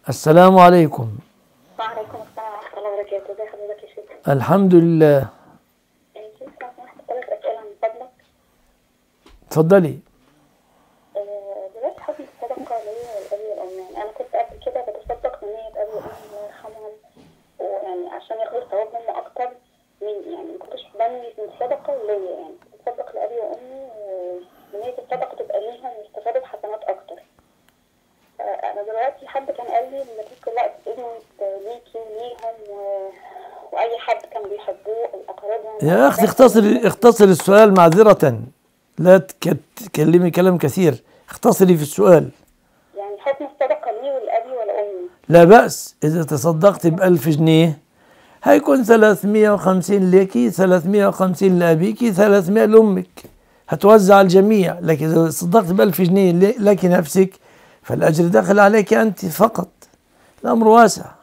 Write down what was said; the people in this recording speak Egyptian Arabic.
السلام عليكم وعليكم السلام ورحمة الله وبركاته ازي حضرتك يا شيخ الحمد لله آه، شيخ لو سمحت ثلاث أسئلة من فضلك تفضلي آه، دلوقتي حكم الصدقة ليا والأبي والأم يعني أنا كنت قبل كده بتصدق بنية أبي وأمي الله يرحمهم ويعني عشان ياخدوا ثواب هم أكتر من يعني ما كنتش بنوي من الصدقة ليا يعني بتصدق لأبي وأمي ونية الصدقة تبقى ليهم ويستفادوا بحسنات أكتر آه، أنا دلوقتي حد كان قال لي إن دي كلها ابنت ليكي وليهم و... وأي حد كان بيحبوه أقاربهم يا أختي اختصري اختصري السؤال معذرة لا تك- تكلمي كلام كثير اختصري في السؤال يعني حكم الصدقة لي والأبي والأمي لا بأس إذا تصدقت بألف جنيه هيكون 350 لك 350 لأبيك 300 لأمك هتوزع على الجميع لكن إذا صدقت بألف جنيه ل- لك نفسك فالأجر داخل عليك أنت فقط الأمر واسع